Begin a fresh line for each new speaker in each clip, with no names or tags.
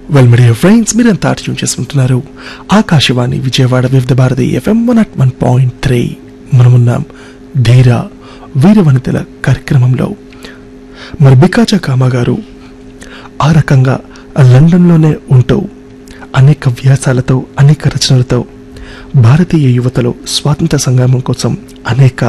well media friends మీరంతా tune చేసుకుంటున్నారు Akashvani Vijayawada Vividh Bharati FM one at one point three మనమున్నాం ధీర వీర వనితల కార్యక్రమంలో మరి బికాజా కామా గారు ఆ రకంగా లండన్లోనే ఉంటూ అనేక వ్యాసాలతో అనేక రచనలతో భారతీయ యువతలో స్వాతంత్ర సంగ్రామం కోసం అనేక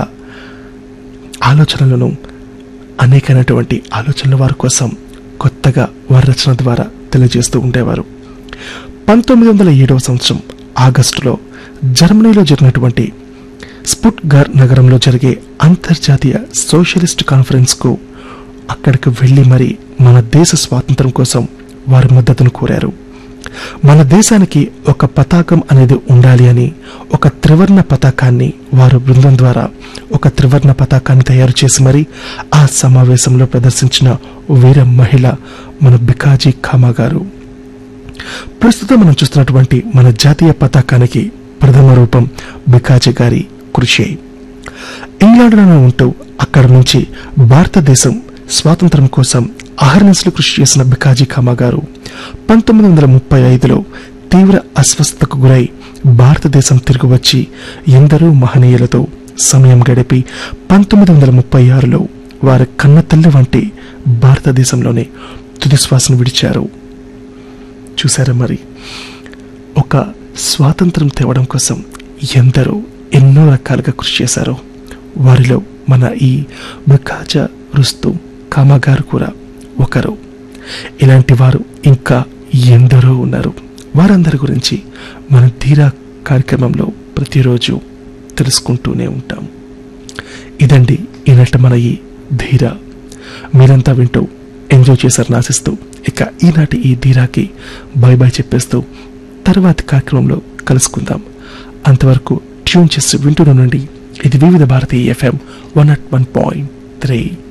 ఆలోచనలను అనేకమైనటువంటి ఆలోచనల వారి కోసం కొత్తగా వారి రచన ద్వారా తెలియజేస్తూ ఉండేవారు పంతొమ్మిది వందల ఏడవ సంవత్సరం ఆగస్టులో జర్మనీలో జరిగినటువంటి స్పుట్గార్ నగరంలో జరిగే అంతర్జాతీయ సోషలిస్ట్ కాన్ఫరెన్స్కు అక్కడికి వెళ్ళి మరి మన దేశ స్వాతంత్రం కోసం వారి మద్దతును కోరారు మన దేశానికి ఒక పతాకం అనేది ఉండాలి అని ఒక త్రివర్ణ పతాకాన్ని వారు బృందం ద్వారా ఒక త్రివర్ణ పతాకాన్ని తయారు చేసి మరి ఆ సమావేశంలో ప్రదర్శించిన వీర మహిళ మన బికాజీ ఖామా గారు ప్రస్తుతం మనం చూస్తున్నటువంటి మన జాతీయ పతాకానికి ప్రథమ రూపం బికాజీ గారి కృషి ఇంగ్లాండ్లోనే ఉంటూ అక్కడ నుంచి భారతదేశం స్వాతంత్రం కోసం అహర్నిశలు కృషి చేసిన బికాజీ ఖామా గారు పంతొమ్మిది వందల ముప్పై ఐదులో తీవ్ర అస్వస్థతకు గురై భారతదేశం తిరిగి వచ్చి ఎందరో మహనీయులతో సమయం గడిపి పంతొమ్మిది వందల ముప్పై ఆరులో వారి కన్న తల్లి వంటి భారతదేశంలోనే తుది శ్వాసను విడిచారు చూసారా మరి ఒక స్వాతంత్రం తేవడం కోసం ఎందరో ఎన్నో రకాలుగా కృషి చేశారు వారిలో మన ఈ బికాజా రుస్తు కామగారు కూడా ఒకరు ఇలాంటి వారు ఇంకా ఎందరో ఉన్నారు వారందరి గురించి మన ధీరా కార్యక్రమంలో ప్రతిరోజు తెలుసుకుంటూనే ఉంటాం ఇదండి ఈనాటి మన ఈ ధీర మీరంతా వింటూ ఎంజాయ్ చేశారని ఆశిస్తూ ఇక ఈనాటి ఈ ధీరాకి బై బై చెప్పేస్తూ తర్వాతి కార్యక్రమంలో కలుసుకుందాం అంతవరకు ట్యూన్ చేసి వింటూనే నుండి ఇది Vividh Bharatiya FM one at one point three